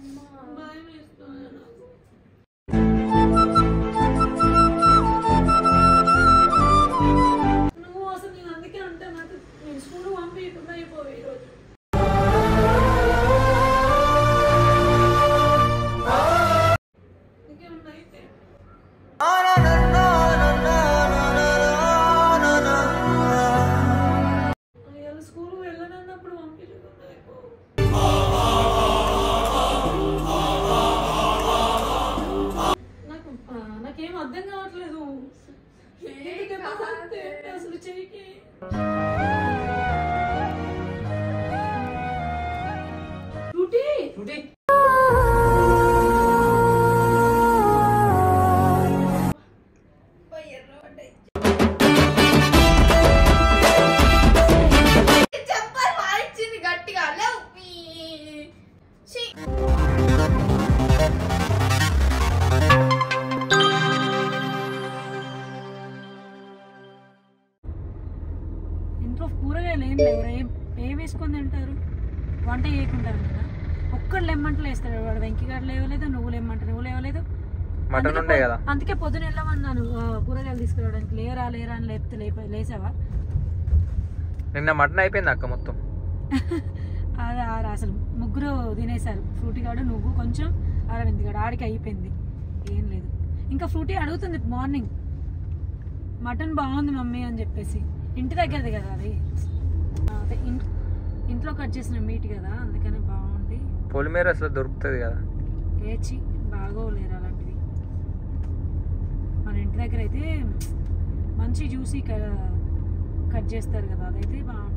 భయం వేస్తుంది నాకు నువ్వు అసలు నేను అందుకే అంటే నాకు నేను స్కూల్ పంపించకుండా అయిపోయి ఈరోజు ఇంకేమన్నా అయితే ఇవాళ స్కూల్ వెళ్ళనన్నప్పుడు పంపించకుండా అయిపో నాకు ఆ, నాకేం అర్థం కావట్లేదు ఎందుకు దెబ్బ తాకితే అసలు చెయ్యికి ఫ్రూటీ చెప్పాలి మారిచ్చింది గట్టిగా లేవు ఛీ. ఇంట్లో కూరగాయలు ఏం లేవు ఏం ఏం వేసుకొని తింటారు వంట చేయకుండా కదా ఒక్కడు లెమ్మంటలు వేస్తాడు వాడు వెంకిగాడు లేవలేదు నువ్వు లెమ్మంట నువ్వు లేవలేదు మటన్ అందుకే ఉండే పొ- కదా అందుకే పొద్దున వెళ్ళమన్నాను ఆ, కూరగాయలు తీసుకురావడానికి లేరా లేరా అని లేపితే లేప లేసావా నిన్న మటన్ అయిపోయింది అక్క మొత్తం అది ఆ- అసలు ముగ్గురు తినేశారు ఫ్రూటీ గాడు నువ్వు కొంచెం అరవింద్ గాడు ఆడికి అయిపోయింది ఏం లేదు ఇంకా ఫ్రూటీ అడుగుతుంది మార్నింగ్ మటన్ బాగుంది మమ్మీ అని చెప్పేసి ఇంటి దగ్గరది కదా అది ఆ, అదే ఇన్- ఇంట్లో కట్ చేసిన మీట్ కదా అందుకని బాగుంది పొలిమేర అసలు దొరుకుతుంది కదా ఏచి బాగోలేరు అలాంటివి మన ఇంటి దగ్గర అయితే మంచి జ్యూసీ కట్ చేస్తారు కదా అదైతే బాగుంటుంది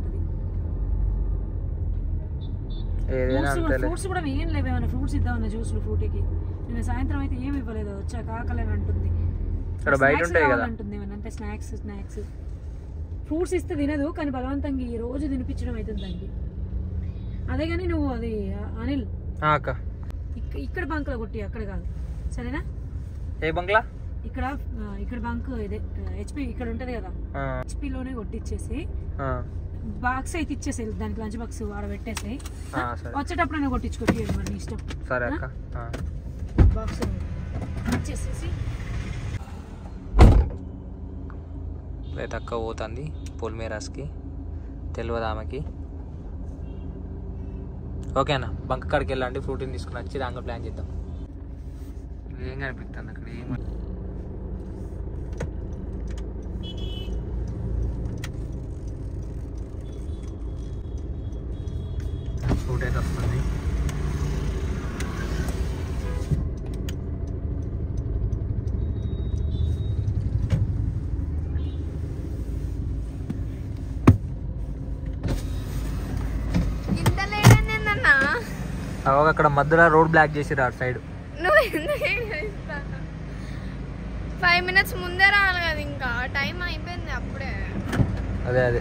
ఏదైనా ఫ్రూట్స్ అంతేలే ఫ్రూట్స్ కూడా ఏం లేవు ఏమైనా ఫ్రూట్స్ ఇద్దామన్న జ్యూస్లు ఫ్రూటీకి నేను సాయంత్రం అయితే ఏమి ఇవ్వలేదు వచ్చాక ఆకలి అని అంటుంది ఇక్కడ బయట Snacks ఉంటాయి కదా కావాలంటుంది ఏమన్నా అంటే స్నాక్స్ స్నాక్స్ ఫ్రూట్స్ ఇస్తే తినదు కానీ బలవంతంగా ఈ రోజు తినిపించడం అవుతుంది దానికి అదే కానీ నువ్వు అది ఆ, అనిల్ ఆ, అక్క ఇక్క- ఇక్కడ బంక్లో కొట్టి అక్కడ కాదు సరేనా ఏ బంగ్లా ఇక్కడ ఆ, ఇక్కడ బంక్ ఇదే హెచ్పి ఇక్కడ ఉంటది కదా ఆ, హెచ్పిలోనే కొట్టిచ్చేసి ఆ, బాక్స్ అయితే ఇచ్చేసి దానికి లంచ్ బాక్స్ ఆడ పెట్టేసి ఆ, సరే వచ్చేటప్పుడు కొట్టించుకొట్టి మరి నీ ఇష్టం సరే అక్క ఆ. బాక్స్ ఇచ్చేసేసి అయితే అక్క పోతుంది పొలిమేరాస్కి తెలియదు ఆమెకి ఓకేనా బంక్ కాడికి వెళ్ళండి ఫ్రూటీని తీసుకుని వచ్చి దాంట్లో ప్లాన్ చేద్దాం ఏం కనిపిస్తుంది అక్కడ ఏం ఫ్రూట్ అయితే వస్తుంది ఇంత లేదని ఏందన్నా అగో అక్కడ మధ్యలో రోడ్ బ్లాక్ చేసిరు అటు సైడ్ నువ్వు ఎందుకు ఏడుస్తావు? ఫైవ్ మినిట్స్ ముందే రావాలి కదా ఇంకా టైం అయిపోయింది అప్పుడే అదే అదే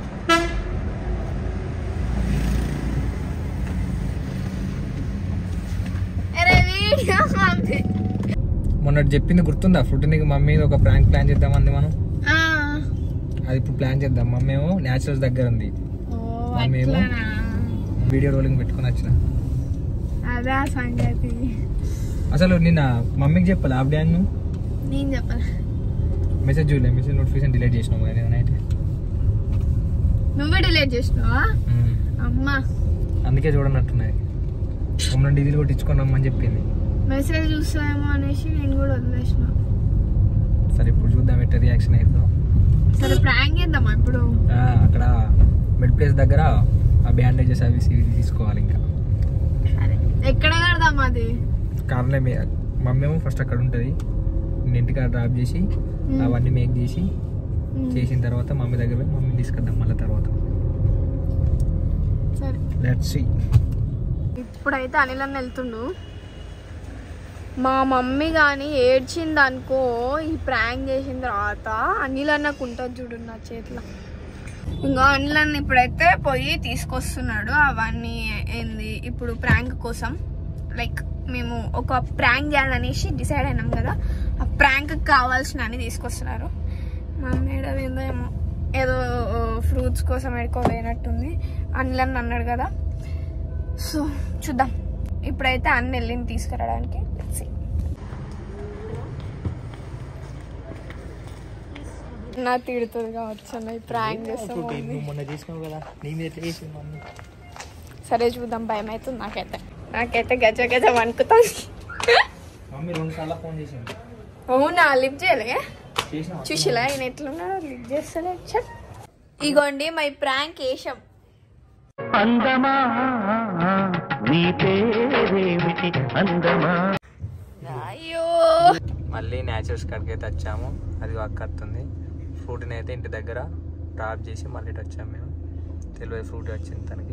అరే వీడియో అంతే మొన్న చెప్పింది గుర్తుందా ఫ్రూట్ నీకు మమ్మీ ఒక ప్రాంక్ ప్లాన్ చేద్దామంది మనం ఆ. అది ఇప్పుడు ప్లాన్ చేద్దాం మమ్మీ ఏమో న్యాచురల్స్ దగ్గర ఉంది ఓ, మమ్మీ ఏమో అట్లనా? వీడియో రోలింగ్ పెట్టుకుని వచ్చిన అదా సంగతి అసలు నిన్న మమ్మీకి చెప్పాలి హాఫ్ డే నువ్వు నేను చెప్పాలి మెసేజ్ చూడలే మెసేజ్ నోటిఫికేషన్ డిలీట్ చేసినావు కదా నైట్ నువ్వే డిలేట్ చేసినావా అమ్మా అందుకే చూడనట్టున్నది మమ్మల్ని డీజిల్ కొట్టించుకొని రమ్మని చెప్పింది మెసేజ్ చూస్తామేమో అనేసి నేను కూడా వదిలేసిన సరే ఇప్పుడు చూద్దాం ఎట్ట రియాక్షన్ అవుతుందో సరే ప్రాంక్ చేద్దామా ఇప్పుడు ఆ, అక్కడ బెడ్ ప్లేస్ దగ్గర ఆ బ్యాండేజెస్ అవి ఇవి తీసుకోవాలి ఇంకా సరే ఎక్కడ కడదాం అది కార్లో మీ మమ్మీ ఏమో ఫస్ట్ అక్కడ ఉంటుంది నేను ఇంటికాడ డ్రాప్ చేసి అవన్నీ మేక్ చేసి ఉమ్, చేసిన తర్వాత మమ్మీ దగ్గర పోయి మమ్మీ తీసుకొద్దాం మళ్ళీ తర్వాత సరే లెట్స్ సీ ఇప్పుడైతే అనిల్ అన్న వెళ్తుండు మా మమ్మీ కానీ ఏడ్చింది అనుకో ఈ ప్రాంక్ చేసిన తర్వాత అనిల్ అన్నకు ఉంటుంది చూడు నా చేతిలో ఇంకా అనిల్ అన్న ఇప్పుడైతే పోయి తీసుకొస్తున్నాడు అవన్నీ ఏంది ఇప్పుడు ప్రాంక్ కోసం లైక్ మేము ఒక ప్రాంక్ చేయాలనేసి డిసైడ్ అయినాం కదా ఆ ప్రాంక్ కావాల్సిన అన్ని తీసుకొస్తున్నారు మా మేడం ఏందో ఏమో ఏదో ఫ్రూట్స్ కోసం ఎడుకోపోయినట్టుంది అనిల్ అన్న అన్నాడు కదా సో చూద్దాం ఇప్పుడైతే అన్ని వెళ్ళింది తీసుకురావడానికి Let's see. నా తిడుతుంది కావచ్చు అన్న ఈ ప్రాంక్ చేస్తాం నువ్వు మొన్న చేసినావు కదా నీ మీద ఎట్లా చేసింది మమ్మీ సరే చూద్దాం భయం అవుతుంది నాకైతే నాకైతే గజ గజ వణుకుతుంది మమ్మీ రెండు సార్లు ఫోన్ చేసింది అవునా లిఫ్ట్ చేయలే చేసినావా చూసిలా ఆయన ఎట్లున్నాడో లిఫ్ట్ చేస్తలే ఛట్. ఇగోండి మై ప్రాంక్ వేషం అందమా నీ పేరేమిటి అందమా అయ్యో మళ్ళీ న్యాచురల్స్ కాడికి అయితే వచ్చాము అది అక్కడుతుంది ఫ్రూట్ని అయితే ఇంటి దగ్గర డ్రాప్ చేసి మళ్ళీ ఇటు వచ్చాము మేము తెలియదు ఫ్రూట్ వచ్చింది తనకి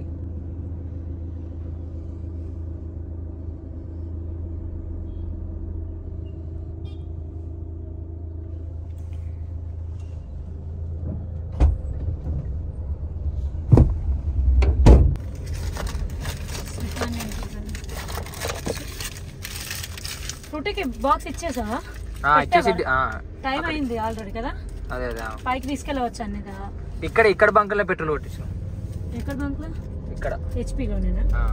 ఫ్రూటీకి బాక్స్ ఇచ్చేసావా ఆ, ఇచ్చేసి ఆ, టైం అయింది ఆల్రెడీ కదా అదే అదే ఆ. పైకి తీసుకెళ్ళవచ్చు అన్ని కదా ఇక్కడ ఇక్కడ బంకులో పెట్రోల్ కొట్టించాం ఎక్కడ బంక్లో ఇక్కడ హెచ్పిలోనేనా ఆ.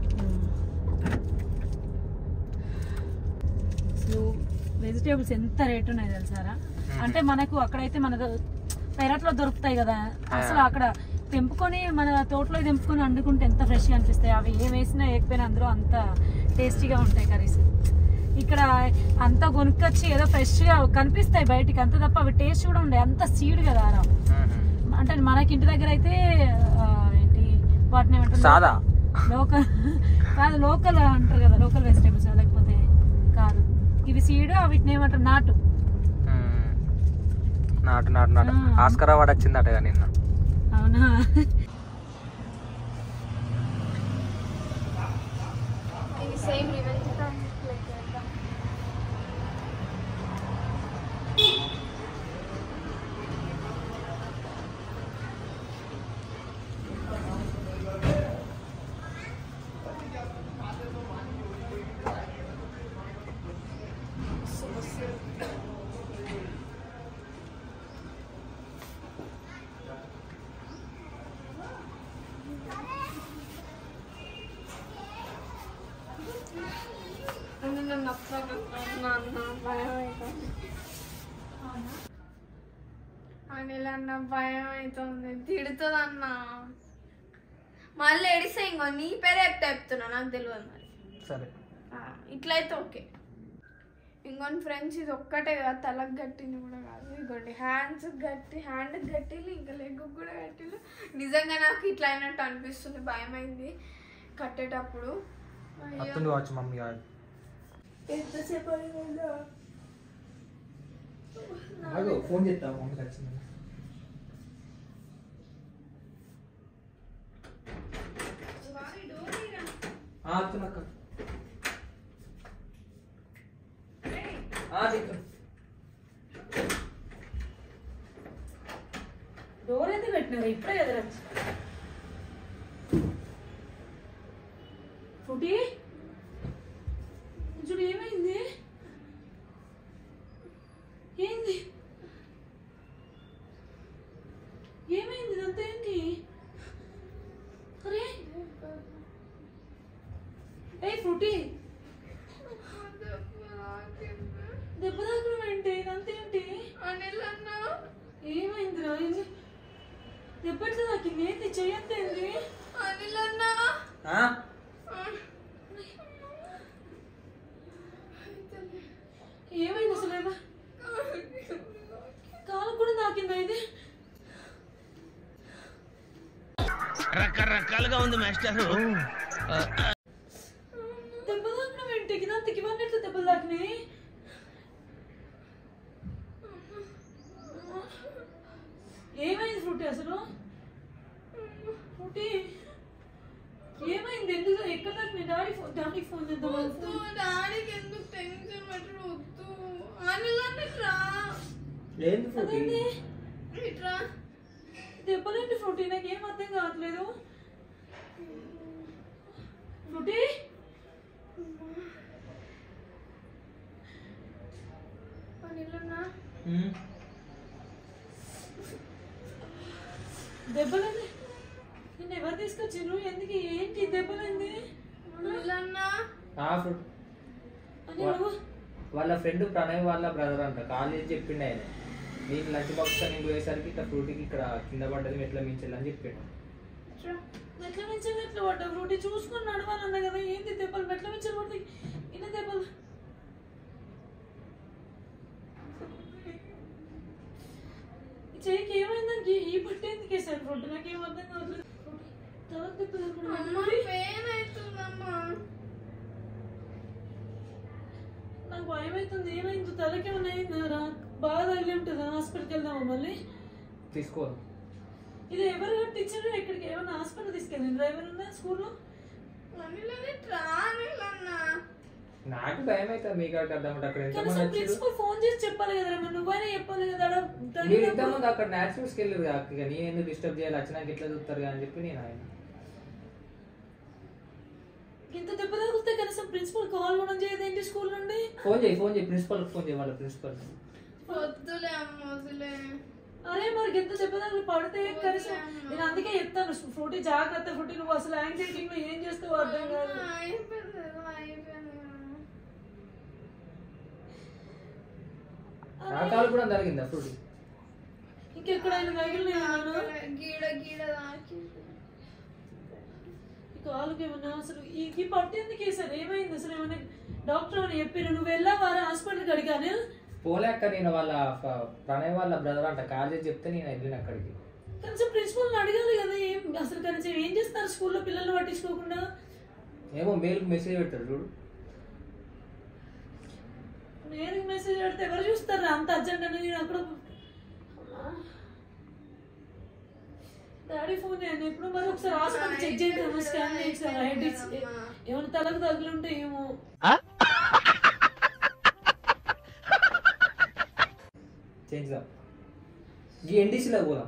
అసలు వెజిటేబుల్స్ ఎంత రేట్ ఉన్నాయి తెలుసారా అంటే మనకు అక్కడైతే మన పెరట్లో దొరుకుతాయి కదా అసలు అక్కడ తెంపుకొని మన తోటలో తెంపుకొని వండుకుంటే ఎంత ఫ్రెష్గా అనిపిస్తాయి అవి ఏం వేసినా వేయకపోయినా అందులో అంత టేస్టీగా ఉంటాయి కర్రీస్ ఇక్కడ అంతా కొనుక్కొచ్చి ఏదో ఫ్రెష్గా కనిపిస్తాయి బయటికి అంత తప్ప అవి టేస్ట్ కూడా ఉండే అంత సీడ్ కదా రా మ్మ్. అంటే మనకి ఇంటి దగ్గర అయితే ఆ, ఏంటి వాటిని ఏమంటారు సాదా లోకల్ కాదు లోకల్ అంటారు కదా లోకల్ వెజిటేబుల్స్ లేకపోతే కాదు ఇవి సీడ్ వీటిని ఏమంటారు నాటు మ్మ్. నాటు నాటు నాటు ఆ. ఆస్కర్ అవార్డు వచ్చిందట నిన్న అవునా ఇది సేమ్ రివెంజ్ నన్ను అప్పుడు నాన్న భయం అవుతుంది అనిల్ అన్న భయం అవుతుంది తిడుతుంది అన్న మళ్ళీ ఎడిస్తే ఇంకో నీ పేరే చెప్తే చెప్తున్నా నాకు తెలియదు మరి సరే ఆ, ఇట్లయితే ఓకే ఇంకొని ఫ్రెండ్స్ ఇది ఒక్కటే కదా తలకు గట్టింది కూడా కాదు ఇదిగోండి హ్యాండ్స్ గట్టి హ్యాండ్ గట్టిలు ఇంకా లెగ్ కూడా గట్టిలు నిజంగా నాకు ఇట్లా అయినట్టు అనిపిస్తుంది భయం అయింది కట్టేటప్పుడు అయ్యో, వస్తుంది కావచ్చు మమ్మీ కాదు ఎంతసేపు అయిందో. ఫోన్ చేస్తా మమ్మీకి వచ్చింది అక్క డోర్ అయితే పెట్టినారు ఇప్పుడే ఎదరచ్చు ఫుటీ చూడు ఏమైంది ఏంది ఏమైంది ఇదంతా ఏంటి అరే ఏ ఫ్రూటీ దెబ్బ తాకడం ఏంటి ఇదంతా ఏంటి అనిల్ అన్న ఏమైందిరా ఇది దెబ్బ ఎట్లా తాకింది ఏంటి చెయ్యంత ఏంది అనిల్ అన్న ఏమైంది అసలు ఏమో కాలు కూడా తాకిందా ఇది రకరకాలుగా ఉంది మాస్టారు దెబ్బ తాకడం ఏంటి ఇదంతా ఇవన్నీ ఎట్లా దెబ్బలు తాకినాయి ఏమైంది ఫ్రూటీ అసలు ఫ్రూటీ ఏమైంది ఎందుకు ఎక్కడ దాకా మీ డాడీ ఫోన్ డాడీకి ఫోన్ చేద్దాం వద్దు డాడీకి ఎందుకు టెన్షన్ పెట్టడు వద్దు అనిల్ అన్న ఇట్రా ఏంది అదేంటి ఇట్రా దెబ్బలేంటి ఫ్రూటీ నాకు ఏం అర్థం కావట్లేదు ఫ్రూటీ అనిల్ అన్న దెబ్బలేంది నిన్ను ఎవరు తీసుకొచ్చిండ్రు ఎందుకు ఏంటి దెబ్బలేంది అనిల్ అన్న ఆ ఫ్రూట్ అని నువ్వు వాళ్ళ ఫ్రెండ్ ప్రణయ్ వాళ్ళ బ్రదర్ అంట కాలేజ్ చెప్పిండు ఆయన నేను లంచ్ బాక్స్ నేను పోయేసరికి ఇట్లా ఫ్రూట్కి ఇక్కడ కింద పడ్డది మెట్ల మించాలని చెప్పిండు మెట్ల మించి మెట్లు పడ్డా ఫ్రూటీ చూసుకొని నడవాలన్నా కదా ఏంది దెబ్బలు మెట్ల మించి పడితే ఇన్ని దెబ్బలు ఈ చెయ్యికి ఏమైందంటే ఈ పట్టి ఎందుకు వేసాడు ఫ్రూట్ నాకేం అర్థం కావట్లేదు తల దెబ్బ తగలకుండా అమ్మ పెయిన్ అవుతుందమ్మా నాకు భయం అవుతుంది ఏమైంది తలకి ఏమైనా అయిందా బాగా తగిలి ఉంటుందా హాస్పిటల్కి వెళ్దామా మళ్ళీ తీసుకో ఇది ఎవరు కట్టించారు ఇక్కడికి ఏమైనా హాస్పిటల్ తీసుకెళ్ళింది డ్రైవర్ ఉందా స్కూల్లో అనిలని ట్రానిలన్నా నాకు భయం అవుతుంది మీకు అక్కడ అర్థం అక్కడ ఎంతమంది కనీసం వచ్చారు ప్రిన్సిపల్ ఫోన్ చేసి చెప్పాలి కదా మరి నువ్వైనా చెప్పాలి కదా ఆడ మీరు తగిలినప్పుడు. ఇంతకుముందు అక్కడ న్యాచురల్స్కి వెళ్ళారు కదా ఇక నేను ఎందుకు డిస్టర్బ్ చేయాలి వచ్చినాక ఎట్లా చూస్తారు కదా అని చెప్పి నేను ఆయన ఇంత దెబ్బ తగిలితే కనీసం ప్రిన్సిపల్ కాల్ కూడా చేయదేంటి స్కూల్ నుండి ఫోన్ చేయి ఫోన్ చేయి ప్రిన్సిపల్ ఫోన్ చేయి వాళ్ళ ప్రిన్సిపల్ వద్దులే అమ్మ వద్దులే అరే మరి ఎంత దెబ్బ తగిలి పడితే కనీసం నేను అందుకే చెప్తాను ఫ్రూటీ జాగ్రత్త ఫ్రూటీ నువ్వు అసలు యాంగ్జైటీ లో ఏం చేస్తావు అర్థం కాదు అయిపోయింది ఏదో అయిపోయింది నా కాలు కూడా జరిగిందా ఫ్రూట్ ఇంకెక్కడైనా తగిలినాయా నాన్న? గీడ గీడ తాకి ఈ కాలుకి ఏమన్నా అసలు ఈ ఈ పట్టు ఎందుకు వేసారు ఏమైంది అసలు ఏమన్నా డాక్టర్ అని చెప్పారు నువ్వు వెళ్ళావారా హాస్పిటల్కి అడిగాను పోలే అక్క నేను వాళ్ళ ఫ- ప్రణయ్ వాళ్ళ బ్రదర్ అంట కాలేజ్ చెప్తే నేను వెళ్ళిన అక్కడికి కనీసం ప్రిన్సిపల్ని అడగాలి కదా ఏం అసలు కనీసం ఏం చేస్తారు స్కూల్లో పిల్లల్ని పట్టించుకోకుండా ఏమో మెయిల్కి మెసేజ్ పెడతాడు చూడు నేను మెసేజ్ పెడితే ఎవరు చూస్తారు అంత అర్జెంట్ అని నేను అక్కడ డాడీ ఫోన్ చేయండి ఇప్పుడు మరి ఒకసారి హాస్పిటల్ చెక్ చేయండి ఏమో స్కాన్ చేయండి సార్ హెడ్ ఏమైనా తలకు తగులుంటే ఏమో చేంజ్దాం ఈ ఎన్డీసీలో పోదాం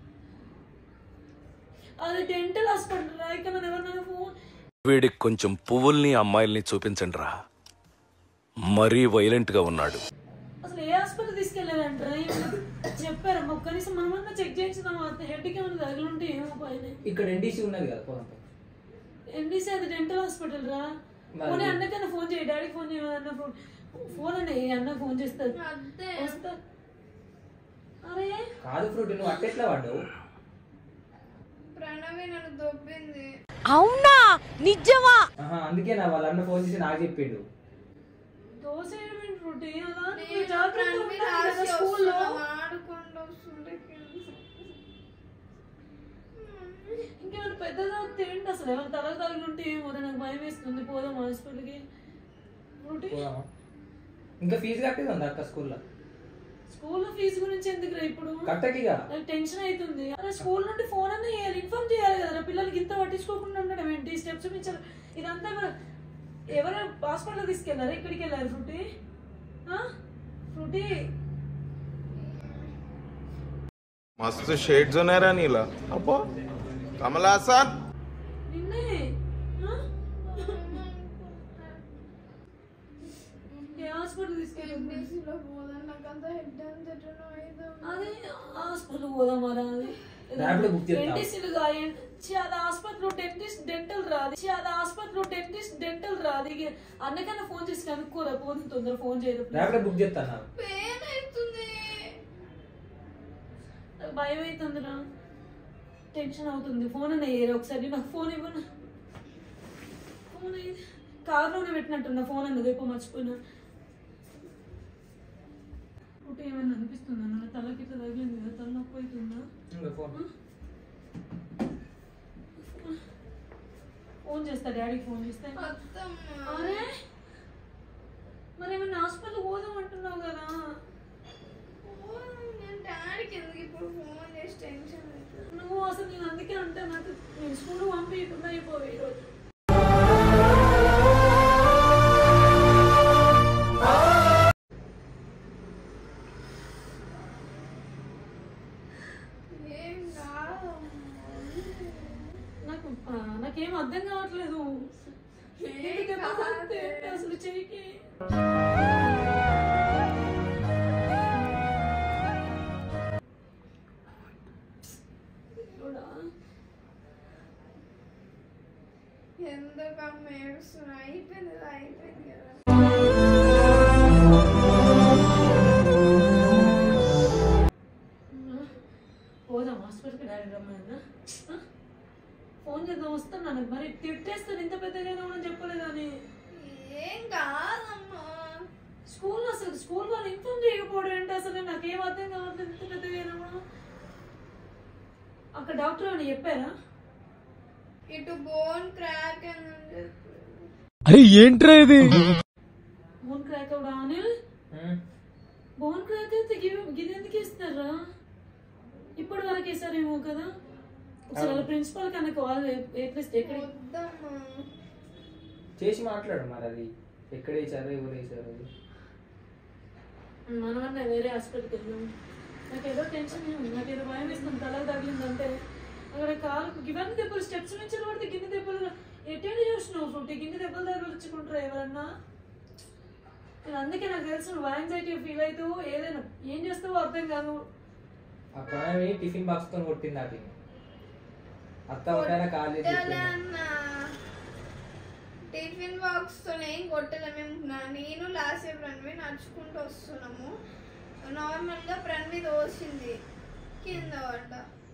అది డెంటల్ హాస్పిటల్ ఇక్కడ నన్ను ఎవరినైనా ఫోన్ వీడికి కొంచెం పువ్వుల్ని అమ్మాయిల్ని చూపించండి రా మరీ వైలెంట్ గా ఉన్నాడు అసలు ఏ హాస్పిటల్ తీసుకెళ్ళాలంటారా ఏమన్నా చెప్పారమ్మా కనీసం మనమన్నా చెక్ చేయించుదాం హెడ్కి ఏమైనా తగులుంటే ఏమో పైన ఇక్కడ ఎన్డీసీ ఉన్నది కదా పోదాం ఎన్డీసీ అది డెంటల్ హాస్పిటల్ రా మరి- పోనీ అన్నకన్నా ఫోన్ చేయి డాడీకి ఫోన్ చేయమన్నా ఫోన్ ఫోన్ అన్న ఏ అన్న ఫోన్ చేస్తారు అదే వస్తా అరే కాదు ఫ్రూట్ నువ్వు అట్టెట్లా పడ్డావు ప్రణవి నన్ను దొబ్బింది ఆహా, అందుకే నా వాళ్ళ అన్న ఫోన్ చేసి నాకు చెప్పిండు దోశ ఏమిటి రొట్టి అలా నువ్వు నేను జాగ్రత్తగా ప్రణవి ఉండాలి కదా రాసి స్కూల్లో వస్తున్నా, ఆడుకుంటూ వస్తుండే ఇంకేమైనా పెద్దగా ఏంటి అసలు ఏమైనా తలకు తగిలి ఉంటే ఏమో నాకు భయం వేస్తుంది పోదాం హాస్పిటల్కి రొట్టి పోదామా ఇంకా ఫీజు కట్టేది ఉంది అక్క స్కూల్లో స్కూల్లో ఫీజు గురించి ఎందుకు ఇప్పుడు కట్టకిగా నాకు టెన్షన్ అవుతుంది అరే స్కూల్ నుండి ఫోన్ అన్న చేయాలి ఇన్ఫార్మ్ చేయాలి కదా పిల్లలకి ఇంత పట్టించుకోకుండా ఉండడం ఏంటి స్టెప్స్ ఇచ్చారు ఇదంతా ఎవరు ఎవరు హాస్పిటల్ తీసుకెళ్లారు ఇక్కడికి వెళ్ళారు ఫ్రూటీ ఆ? ఫ్రూటీ मस्त शेड जो नाही राणीला अप्पा कमला असा నిన్నే ఆ? ఏ హాస్పిటల్ తీసుకెళ్ళారు ఎంబీసీలో పోదాం నాకు అంత హెడ్ అంత ఎటనో అయితే అదే హాస్పిటల్ పోదాం మరి అది ర్యాపిడో బుక్ చేద్దాం. డెంటిస్ట్ చి అది హాస్పిటల్ డెంటిస్ట్ డెంటల్ రాదు చి అది హాస్పిటల్ డెంటిస్ట్ డెంటల్ రాదు ఇక అన్నకన్నా ఫోన్ చేసి కనుక్కోరా పోదు తొందర ఫోన్ చేయరు ర్యాపిడో బుక్ చేస్తాను పెయిన్ అవుతుంది నాకు భయం అవుతుందిరా టెన్షన్ అవుతుంది ఫోన్ అన్న ఏరు ఒకసారి నాకు ఫోన్ ఇవ్వను ఫోన్ అయ్యి- కార్లోనే పెట్టినట్టున్నా ఫోన్ అన్నది ఎప్పుడు మర్చిపోయినా ఒకటి ఏమైనా అనిపిస్తుందా నా తలకి ఇట్లా తగిలింది కదా తల నొప్పి అవుతుందా ఇంకా ఫోన్ ఫోన్ చేస్తా డాడీకి ఫోన్ చేస్తే అత్తమ్మ అరే మరి ఏమైనా హాస్పిటల్ పోదాం అంటున్నావు కదా పోదాం, నేను డాడీకి ఎందుకు ఇప్పుడు ఫోన్ చేసి టెన్షన్ అవుతుంది నువ్వు అసలు నేను అందుకే అంటే నాకు నేను స్కూల్ పంపించకుండా అయిపోయి ఈరోజు ఏం కాదమ్మా నాకు ఆ, నాకేం అర్థం కావట్లేదు ఎందుకు దెబ్బ తాకితే అసలు చెయ్యికి దేవుడా. ఎందుకమ్మ ఏడుస్తున్నా అయిపోయింది కదా, అయిపోయింది కదా పోదాం హాస్పిటల్కి డాడీ రమ్మన్నా ఫోన్ చేద్దాం వస్తున్నాను మరి తిట్టేస్తాను ఇంత పెద్దగా అని చెప్పలేదని ఏం కాదమ్మా స్కూల్ అసలు స్కూల్ వాళ్ళు ఇన్ఫార్మ్ చేయకపోవడం ఏంటి అసలు నాకేం అర్థం కావట్లేదు ఇంత పెద్దగా అయినా అక్కడ డాక్టర్ అని చెప్పారా ఇటు బోన్ క్రాక్ అని చెప్పి అరే ఏంట్రా ఇది బోన్ క్రాక్ అవడా అని బోన్ క్రాక్ అయితే గివ్- గిది ఎందుకు ఇస్తారా ఇప్పటి వరకు వేసారేమో కదా ఒకసారి వాళ్ళ ప్రిన్సిపల్ కన్నా కాల్ ఎట్లీస్ట్ ఎక్కడ వద్దమ్మా చేసి మాట్లాడు మరి అది ఎక్కడ వేసారు ఎవరు వేసారు అది మనమన్నా వేరే హాస్పిటల్కి వెళ్ళాం నాకు ఏదో టెన్షన్ ఉంది నాకు ఏదో భయం వేస్తుంది తలకు తగిలిందంటే అక్కడ కాలు ఇవన్నీ దెబ్బలు స్టెప్స్ నుంచి పడితే గిన్నె దెబ్బలు ఎటైనా చూసినావు ఫ్రూట్ గిన్నె దెబ్బలు తగిలించుకుంటారు ఎవరన్నా నేను అందుకే నాకు తెలుసు నువ్వు యాంగ్జైటీ ఫీల్ అవుతావు ఏదైనా ఏం చేస్తావో అర్థం కాదు ఆ ప్రాణమి టిఫిన్ బాక్స్ తో కొట్టింది అది అత్త ఒకటైనా కాల్ చేసి కొట్టాలి చెప్పింది. అన్న టిఫిన్ బాక్స్ తో ఏం కొట్టలే మేము నా- నేను లాస్ట్ ఇయర్ ప్రణవి నడుచుకుంటూ వస్తున్నాము నార్మల్ గా ప్రణవి దోసింది కింద పడ్డ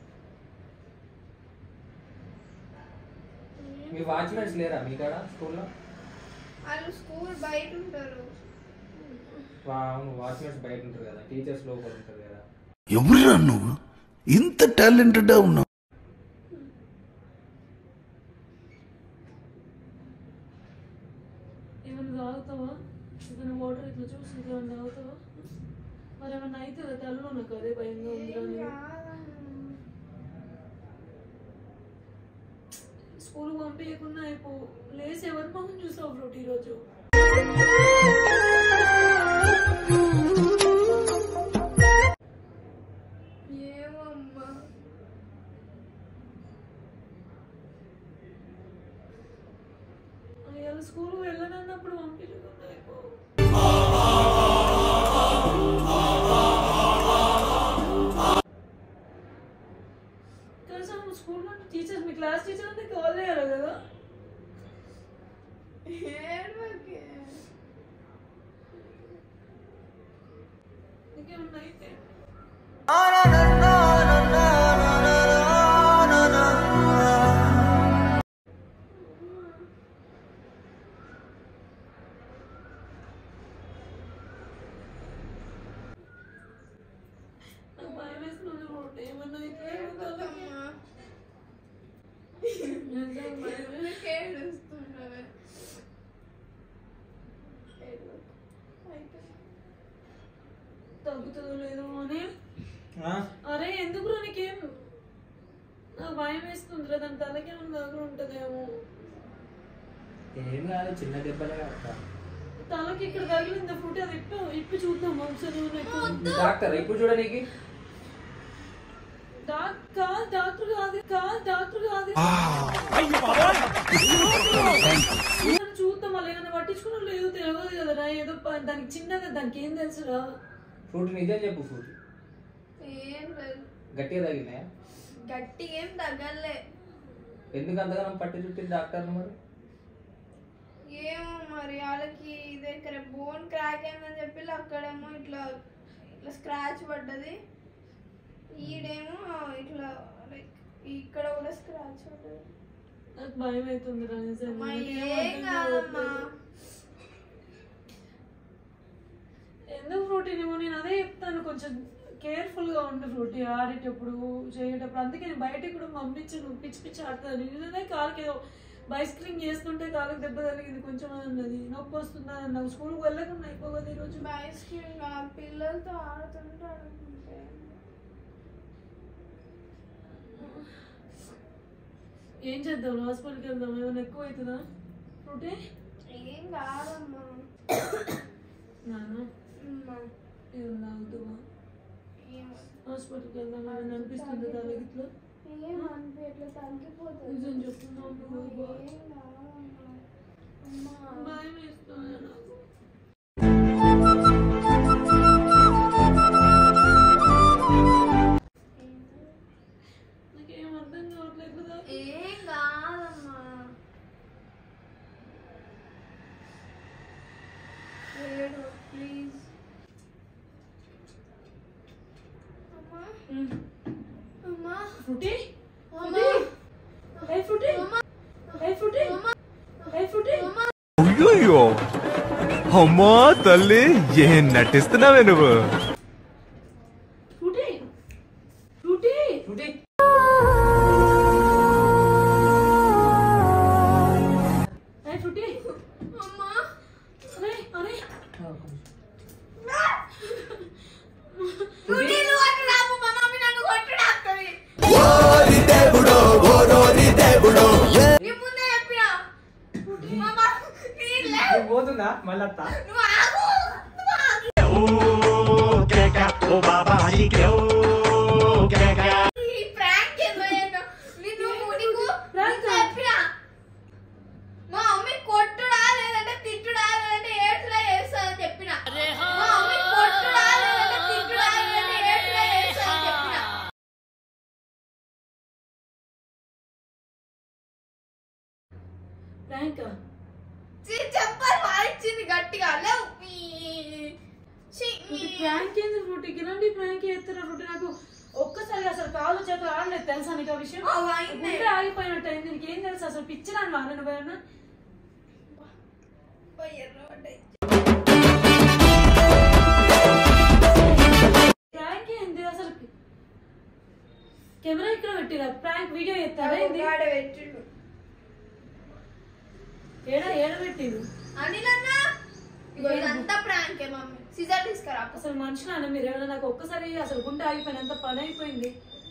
మీ వాచ్మెన్స్ లేరా మీ కాడ స్కూల్లో వాళ్ళు స్కూల్ బయట ఉంటారు అవును వాచ్మెన్స్ బయట ఉంటారు కదా టీచర్స్ లోపల ఉంటారు కదా ఎవరురా నువ్వు ఇంత టాలెంటెడ్ ఉన్నావు ఏమైనా తాగుతావా ఏదైనా వాటర్ ఇట్లా చూసి ఏమైనా తాగుతావా మరి ఏమన్నా అవుతుందా తలలో నాకు అదే భయంగా ఉందిరా నేను స్కూల్ పంపించకుండా అయిపో లేసి ఎవరి మొహం చూసావు ఫ్రూట్ ఈరోజు ఏమమ్మా ఇవాళ స్కూల్ వెళ్ళనన్నప్పుడు పంపించకుండా అయిపో కనీసం స్కూల్ నుండి టీచర్స్ మీ క్లాస్ టీచర్ అంటే కాల్ చేయాలి కదా ఏడవకే. ఇంకేమన్నా అయితే నాకు భయం వేస్తుంది ఫ్రూట్ ఏమన్నా అయితే ఏడవకమ్మా. నిజంగా భయం వేస్తుంది. ఎందుకు ఏడుస్తున్నావే? ఏడవకు. అయిపోయింది. తగ్గుతుందో లేదో అని అరే ఎందుకు నీకేం నాకు భయం వేస్తుంది దాని తలకి ఏమైనా దగ్గర ఉంటుందేమో ఏం కాదు చిన్న దెబ్బలే కదా తలకి ఇక్కడ తగిలింది ఫుడ్ అది ఇప్పి ఇప్పి చూద్దాం ఒకసారి నాకు డాక్టర్ ఇప్పుడు చూడడానికి డాక్ కాదు డాక్టర్ కాదు కాదు డాక్టర్ కాదు ఏదైనా చూద్దాం వాళ్ళు ఏమైనా పట్టించుకున్నా లేదు తెలియదు కదరా ఏదో ప- దానికి చిన్నగా దానికి ఏం తెలుసురా ఫ్రూట్ నిజం చెప్పు ఫ్రూట్ ఏం లేదు గట్టిగా తగిలినాయా గట్టిగా ఏం తగ్గలే ఎందుకు అంతగానం పట్టి చుట్టింది డాక్టర్ మరి ఏమో మరి వాళ్ళకి దగ్గర బోన్ క్రాక్ అయిందని చెప్పి అక్కడేమో ఇట్లా ఇట్లా స్క్రాచ్ పడ్డది ఈడేమో ఇట్లా లైక్ ఇక్కడ కూడా స్క్రాచ్ పడ్డది నాకు భయం అవుతుంది రా నిజంగా. అమ్మా, నాకేం ఏం అర్థం కాదమ్మా కావట్లేదు. ఎందుకు ఫ్రూటీ నువ్వు నేను అదే చెప్తాను కొంచెం కేర్ఫుల్ గా ఉండు ఫ్రూటీ ఆడేటప్పుడు చేయేటప్పుడు అందుకే నేను బయటకు కూడా పంపించి నువ్వు పిచ్చి పిచ్చి ఆడతాను నిన్ననే కాలుకి ఏదో బైస్క్లింగ్ చేస్తుంటే కాలుకి దెబ్బ తగిలింది కొంచెం అన్నది నొప్పి వస్తుందా అన్నావు స్కూల్కి వెళ్ళకుండా అయిపోగదు ఈరోజు బైస్కిల్ పిల్లలతో ఆడుతుంటే ఆడుతుంటే ఏం చేద్దాం హాస్పిటల్కి వెళ్దాం ఏమైనా ఎక్కువ అవుతుందా ఫ్రూటీ ఏం కాదమ్మా నాన్న అమ్మా, ఏమన్నా అవుతుందా ఏం- హాస్పిటల్కి వెళ్దాం ఏమైనా అనిపిస్తుంది తలకి ఇట్లా ఏం అనిపించట్లే తగ్గిపోతుంది నిజం చెప్తున్నావు నువ్వు బాగా. ఏం కాదమ్మా అమ్మా భయం వేస్తుంది నాకు నాకేం అర్థం కావట్లేదు కదా ఏం కాదమ్మా ప్లీజ్ అమ్మా అమ్మా ఫ్రూటీ అమ్మా ఏ ఫ్రూటీ ఏ ఫ్రూటీ ఏ ఫ్రూటీ అయ్యో అమ్మా తల్లి ఏం నటిస్తున్నావే నువ్వు ఫ్రూటీ ఫ్రూటీ ఫ్రూటీ ఏ ఫ్రూటీ అమ్మా అరే అరే నువ్వు నీళ్ళు కొట్టడాపు మా మమ్మీ నన్ను కొట్టడాపుతుంది నీ ముందే చెప్పినా మా మమ్మీ నీళ్ళే పోతుందా మళ్ళీ అత్త నువ్వు ఆగు నువ్వు ఆగు ఈ ప్రాంక్ ఏందో ఏందో నిన్ను నీకు Prank ఆ? చెప్పినా మా మమ్మీ కొట్టుడా లేదంటే తిట్టుడా లేదంటే ఏడ్చుడా చేస్తుందని చెప్పిన మా మమ్మీ కొట్టుడా లేదంటే తిట్టుడా లేదంటే ఏడ్చుడా చేస్తుందని చెప్పిన ప్రాంక్ చీ- చెప్పాలి వాయించింది గట్టిగా లేవు ఛీ, ప్రాంక్ ఏంది ఫ్రూటీ ఇలాంటి ప్రాంక్ చేస్తున్నా ఫ్రూటీ నాకు ఒక్కసారి అసలు కాళ్ళు చేతులు ఆడలేదు తెలుసా నీకు ఆ విషయం అవి అయిందే. గుండె ఆగిపోయినట్టు అయింది నీకేం తెలుసు అసలు పిచ్చిరాను మా అన్న పోయినా పోయి ఎర్రబడ్డాయి. ప్రాంక్ ఏంది అసలు కెమెరా ఇక్కడ పెట్టిరా ప్రాంక్ వీడియో చేస్తారా ఏంది ఒకగాడ పెట్టిండు ఏడ ఏడ పెట్టిరు అనిల్ అన్న ఇగో ఇదంతా ప్రాంకే మమ్మీ సిజర్ తీసుకురా అసలు మనుషులు మీరు ఏమైనా నాకు ఒక్కసారి అసలు గుండె ఆగిపోయిన అంత పని అయిపోయింది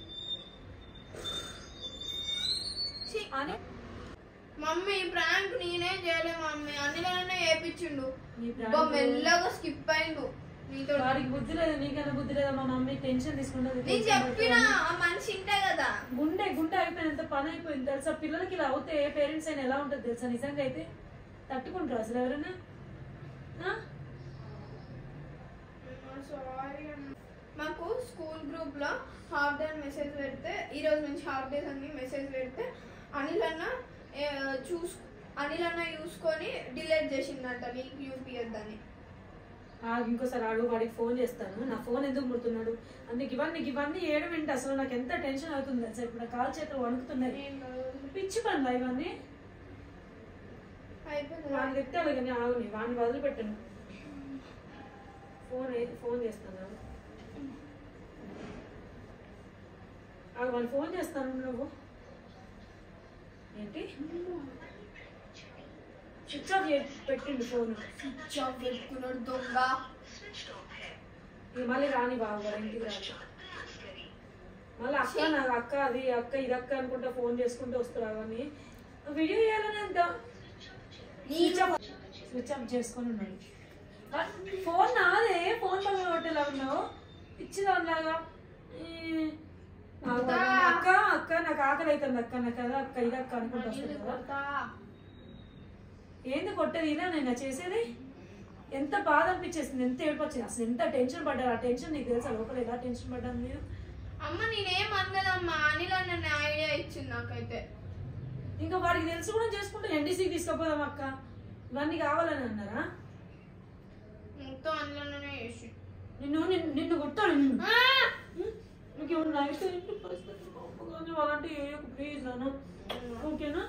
ఛీ. అని మమ్మీ ప్రాంక్ నేనే చేయలే మమ్మీ అనిల్ అన్న చేపించిండు నీ బా ప్రాంక్ మెల్లగా స్కిప్ అయిండు నీతో వాడికి బుద్ధి లేదు నీకన్నా బుద్ధి లేదా మా మమ్మీ టెన్షన్ తీసుకుంటుంది నేను చెప్పిన ఆ మనిషి ఇంటే కదా గుండె గుండె అయిపోయినంత పని అయిపోయింది తెలుసా పిల్లలకి ఇలా అవుతే పేరెంట్స్ అయినా ఎలా ఉంటుంది తెలుసా నిజంగా అయితే తట్టుకుంటారు అసలు ఎవరైనా ఆ? సారీ మాకు స్కూల్ గ్రూప్ లో హాఫ్ డే మెసేజ్ పెడితే ఈ రోజు నుంచి హాఫ్ డేస్ అన్ని మెసేజ్ పెడితే అనిల్ అన్న ఏ, చూస్ అనిల్ అన్న చూసుకొని డిలీట్ చేసిందంట నీకు యూపీఎద్దని ఆగు, ఇంకోసారి అడుగు వాడికి ఫోన్ చేస్తాను నా ఫోన్ ఎందుకు ముడుతున్నాడు అందుకు ఇవన్నీ ఇవన్నీ ఏడు వింటే అసలు నాకు ఎంత టెన్షన్ అవుతుంది తెలుసా ఇప్పుడు నా కాలు చేతులు వణుకుతున్నాయి పిచ్చి పనులు ఇవన్నీ అయిపోయింది వాడిని తిట్టాలి కానీ ఆగుని వాడిని వదిలిపెట్టను ఫోన్ అయితే ఫోన్ చేస్తాను ఆగు. ఆగు వాడిని ఫోన్ చేస్తాను నువ్వు ఏంటి స్విచ్ ఆఫ్ చేసి పెట్టిండు ఫోన్ జాబ్ పెట్టుకున్నాడు దొంగ ఇక మళ్ళీ రాని బాబు గారు ఇంటికి రాని మళ్ళీ అక్క నాకు అక్క అది అక్క ఇది అక్క అనుకుంటా ఫోన్ చేసుకుంటూ వస్తారు అవన్నీ వీడియో చేయాలని అంత స్విచ్ ఆఫ్ స్విచ్ ఆఫ్ చేసుకొని ఉన్నాడు ఫోన్ నాదే ఫోన్ పక్కన కొట్టేలా ఉన్నావు ఇచ్చిదానిలాగా అక్క అక్క నాకు ఆకలి అవుతుంది అక్క నాకు కదా అక్క ఇది అక్క అనుకుంటూ వస్తుంది కదా ఏంది కొట్టేది ఇదా నేను చేసేది ఎంత బాధ అనిపించేసింది ఎంత ఏడుపు వచ్చింది అసలు ఎంత టెన్షన్ పడ్డారు ఆ టెన్షన్ నీకు తెలుసా లోపల ఎలా టెన్షన్ పడ్డాను నేను అమ్మ నేనేం అనలేదమ్మా అనిల్ అన్న ఐడియా ఇచ్చింది నాకైతే ఇంకా వాడికి తెలిసి కూడా చేసుకుంటే ఎన్డీసీకి తీసుకుపోదాం అక్క ఇవన్నీ కావాలని అన్నారా మొత్తం అనిల్ అన్ననే చేసి నిన్ను నిన్ను నిన్ను కొట్టాడు నిన్ను నీకు ఏమన్నా అయితే ఏంటి పరిస్థితి కానీ వాళ్ళంటే ఏయకు ప్లీజ్ నాన్న ఓకేనా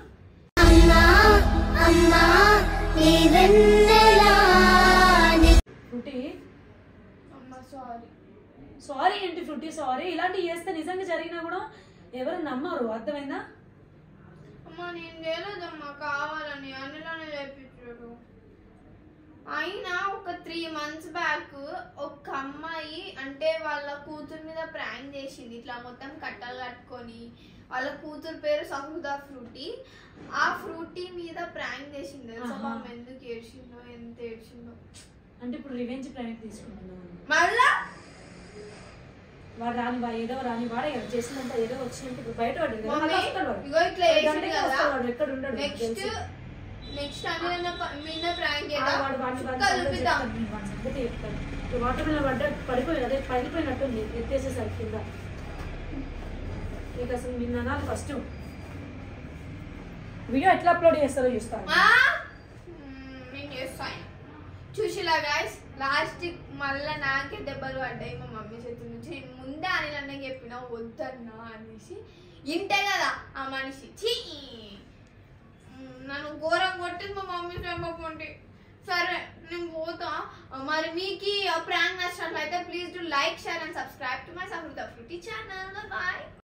ఫ్రూటీ అమ్మ సారీ సారీ ఏంటి ఫ్రూటీ సారీ ఇలాంటివి చేస్తే నిజంగా జరిగినా కూడా ఎవరు నమ్మరు అర్థమైందా అమ్మ నేను చేయలేదమ్మా కావాలని అనిలోనే చేపించాడు అయినా ఒక త్రీ మంత్స్ బ్యాక్ ఒక అమ్మాయి అంటే వాళ్ళ కూతురు మీద ప్రాంక్ చేసింది ఇట్లా మొత్తం కట్టలు కట్టుకొని వాళ్ళ కూతురు పేరు సహృదా ఫ్రూటీ ఆ ఫ్రూటీ మీద ప్రాంక్ చేసింది తెలుసా ఆహా. పాపం ఎందుకు ఏడ్చిందో ఎంత ఏడ్చిందో అంటే ఇప్పుడు రివెంజ్ ప్లాన్ తీసుకుంటున్నాను మళ్ళా వాడు రాని వా ఏదో రాని వాడే కదా చేసినంత ఏదో వచ్చినంత ఇప్పుడు బయట పడ్డాడు కదా, మళ్ళీ మమ్మీ, వస్తాడు వాడు. ఇగో ఇట్లా వాడు వేసిండు గంటకే కదా. వస్తాడు వాడు, ఎక్కడ ఉండడు నెక్స్ట్ తెలుసు. నెక్స్ట్ అనిలన్న ప- మీద ప్రాంక్ ఆ, చేద్దాం వాడు వాడిని వాడిని చుక్క సంగతి చూపిద్దాం చెప్తాను, నేను వాడి సంగతి చెప్తాను. ఇప్పుడు వాటర్ మీద పడ్డ పడిపోయి అదే పడిపోయినట్టుంది ఎత్తేసేసరికి కింద నీకు అసలు నిన్న అనాలి ఫస్ట్ వీడియో ఎట్లా అప్లోడ్ చేస్తారో చూస్తాను ఆ? మ్మ్, నేను చేస్తాను చూసిలా గాయస్ లాస్ట్ మళ్ళా నాకే దెబ్బలు పడ్డాయి మా మమ్మీ చేతి నుంచి ముందే అనిల్ అన్న చెప్పిన వద్దన్నా అనేసి ఇంతే కదా ఆ మనిషి ఛీ మ్, నన్ను ఘోరం కొట్టింది మా మమ్మీ చెప్పకుంటే సరే నేను పోతా మరి మీకు ప్రాంక్ నచ్చినట్లయితే please do like share and subscribe to my suffer the Frooti channel bye